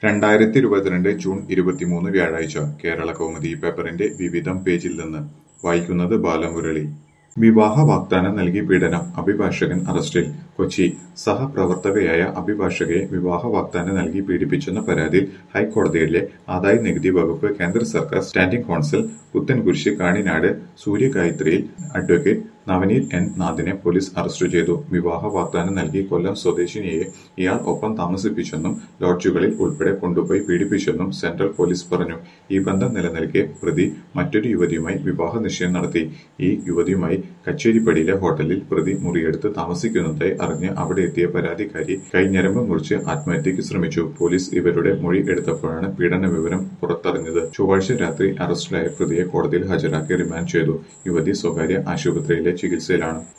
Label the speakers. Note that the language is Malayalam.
Speaker 1: രണ്ടായിരത്തി ഇരുപത്തിരണ്ട് ജൂൺ ഇരുപത്തിമൂന്ന് വ്യാഴാഴ്ച കേരള കൗമുദി പേപ്പറിന്റെ വിവിധം പേജിൽ നിന്ന് വായിക്കുന്നത് ബാലമുരളി വിവാഹ വാഗ്ദാനം നൽകി പീഡനം അഭിഭാഷകൻ അറസ്റ്റിൽ കൊച്ചി സഹപ്രവർത്തകയായ അഭിഭാഷകയെ വിവാഹ വാഗ്ദാനം നൽകി പീഡിപ്പിച്ചെന്ന പരാതിയിൽ ഹൈക്കോടതിയിലെ ആദായ നികുതി വകുപ്പ് കേന്ദ്ര സർക്കാർ സ്റ്റാൻഡിംഗ് കോൺസൽ പുത്തൻകുരിശ് കാണിനാട് സൂര്യഗായത്രിയിൽ അഡ്വക്കേറ്റ് നവനീത് എൻ നാഥിനെ പോലീസ് അറസ്റ്റ് ചെയ്തു വിവാഹ വാഗ്ദാനം നൽകി കൊല്ലം സ്വദേശിനിയെ ഇയാൾ ഒപ്പം താമസിപ്പിച്ചെന്നും ലോഡ്ജുകളിൽ ഉൾപ്പെടെ കൊണ്ടുപോയി പീഡിപ്പിച്ചെന്നും സെൻട്രൽ പോലീസ് പറഞ്ഞു ഈ ബന്ധം നിലനിൽക്കെ പ്രതി മറ്റൊരു യുവതിയുമായി വിവാഹ നിശ്ചയം നടത്തി ഈ യുവതിയുമായി കച്ചേരിപ്പടിയിലെ ഹോട്ടലിൽ പ്രതി മുറിയെടുത്ത് താമസിക്കുന്നതായി അറിഞ്ഞ് അവിടെ എത്തിയ പരാതിക്കാരി കൈഞ്ഞരമ്പ് മുറിച്ച് ആത്മഹത്യയ്ക്ക് ശ്രമിച്ചു പോലീസ് ഇവരുടെ മൊഴി എടുത്തപ്പോഴാണ് പീഡന വിവരം പുറത്തറിഞ്ഞത് ചൊവ്വാഴ്ച രാത്രി അറസ്റ്റിലായ പ്രതിയെ കോടതിയിൽ ഹാജരാക്കി റിമാൻഡ് ചെയ്തു യുവതി സ്വകാര്യ ആശുപത്രിയിലെ ചികിത്സയിലാണ്